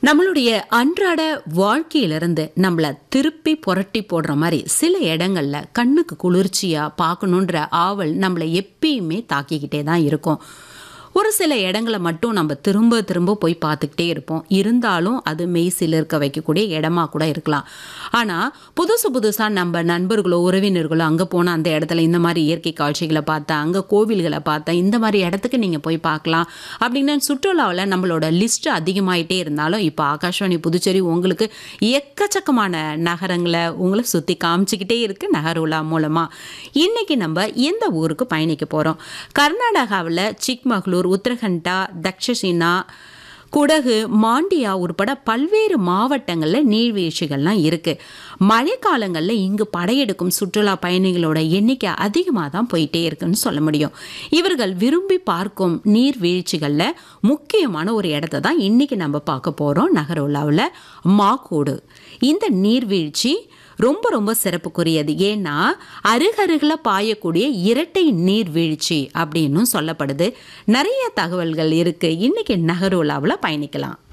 நம்மளுடைய அன்றாட வாழ்க்கையிலிருந்து நம்மள திருப்பி புரட்டி போடுற மாதிரி சில இடங்கள்ல கண்ணுக்கு குளிர்ச்சியா பார்க்கணுன்ற ஆவல் நம்மளை எப்பயுமே தாக்கிக்கிட்டே தான் இருக்கும் ஒரு சில இடங்களை மட்டும் நம்ம திரும்ப திரும்ப போய் பார்த்துக்கிட்டே இருப்போம் இருந்தாலும் அது மெய் சிலிர்க்க வைக்கக்கூடிய இடமா கூட இருக்கலாம் ஆனால் புதுசு புதுசாக நம்ம நண்பர்களோ உறவினர்களோ அங்கே போனால் அந்த இடத்துல இந்த மாதிரி இயற்கை காட்சிகளை பார்த்தா அங்கே கோவில்களை பார்த்தா இந்த மாதிரி இடத்துக்கு நீங்கள் போய் பார்க்கலாம் அப்படின்னு சுற்றுலாவில் நம்மளோட லிஸ்ட் அதிகமாயிட்டே இருந்தாலும் இப்போ ஆகாஷ்வாணி புதுச்சேரி உங்களுக்கு எக்கச்சக்கமான நகரங்களை உங்களை சுற்றி காமிச்சிக்கிட்டே இருக்கு நகருலா மூலமாக இன்னைக்கு நம்ம எந்த ஊருக்கு பயணிக்க போகிறோம் கர்நாடகாவில் சிக்மகளூர் உத்தரகண்டா தக்ஷசினா குடகு மாண்டியா உட்பட பல்வேறு மாவட்டங்களில் நீர்வீழ்ச்சிகள்லாம் இருக்குது மழைக்காலங்களில் இங்கு படையெடுக்கும் சுற்றுலா பயணிகளோட எண்ணிக்கை அதிகமாக தான் போயிட்டே இருக்குன்னு சொல்ல முடியும் இவர்கள் விரும்பி பார்க்கும் நீர்வீழ்ச்சிகளில் முக்கியமான ஒரு இடத்த தான் இன்றைக்கி நம்ம பார்க்க போகிறோம் நகரோலாவில் மாக்கோடு இந்த நீர்வீழ்ச்சி ரொம்ப ரொம்ப சிறப்புக்குரியது ஏன்னா அருகருகில் பாயக்கூடிய இரட்டை நீர்வீழ்ச்சி அப்படின்னும் சொல்லப்படுது நிறைய தகவல்கள் இருக்குது இன்றைக்கி நகரோலாவில் பயணிக்கலாம்